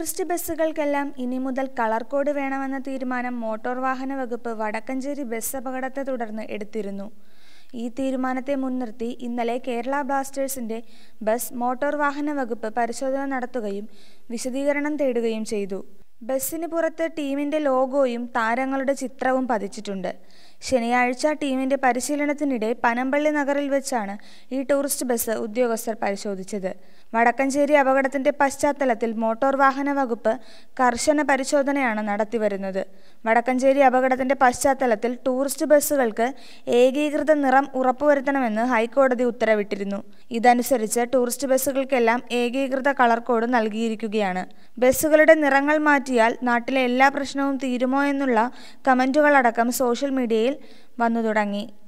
tourist ബസ്സുകൾക്കെല്ലാം ഇനി മുതൽ colour code വേണമെന്ന തീരുമാനം മോട്ടോർ വാഹന വകുപ്പ് വടക്കഞ്ചേരി ബസ് അപകടത്തെ തുടർന്ന് എടുത്തിരുന്നു ഈ തീരുമാനത്തെ മുൻനിർത്തി ഇന്നലെ കേരള ബ്ലാസ്റ്റേഴ്സിന്റെ ബസ് മോട്ടോർ വാഹന വകുപ്പ് പരിശോധന നടത്തുകയും വിശദീകരണം തേടുകയും ചെയ്തു ബസ്സിന് പുറത്ത് ടീമിന്റെ ലോഗോയും താരങ്ങളുടെ ചിത്രവും പതിച്ചിട്ടുണ്ട് ശനിയാഴ്ച ടീമിന്റെ പരിശീലനത്തിനിടെ പനമ്പള്ളി നഗറിൽ വെച്ചാണ് ഈ ടൂറിസ്റ്റ് ബസ് ഉദ്യോഗസ്ഥർ പരിശോധിച്ചത് വടക്കഞ്ചേരി അപകടത്തിന്റെ പശ്ചാത്തലത്തിൽ മോട്ടോർ വാഹന വകുപ്പ് കർശന പരിശോധനയാണ് നടത്തിവരുന്നത് വടക്കഞ്ചേരി അപകടത്തിന്റെ പശ്ചാത്തലത്തിൽ ടൂറിസ്റ്റ് ബസ്സുകൾക്ക് ഏകീകൃത നിറം ഉറപ്പുവരുത്തണമെന്ന് ഹൈക്കോടതി ഉത്തരവിട്ടിരുന്നു ഇതനുസരിച്ച് ടൂറിസ്റ്റ് ബസ്സുകൾക്കെല്ലാം ഏകീകൃത കളർ കോഡ് നൽകിയിരിക്കുകയാണ് ബസ്സുകളുടെ നിറങ്ങൾ മാറ്റിയാൽ നാട്ടിലെ എല്ലാ പ്രശ്നവും തീരുമോ എന്നുള്ള കമന്റുകളടക്കം സോഷ്യൽ മീഡിയയിൽ വന്നു തുടങ്ങി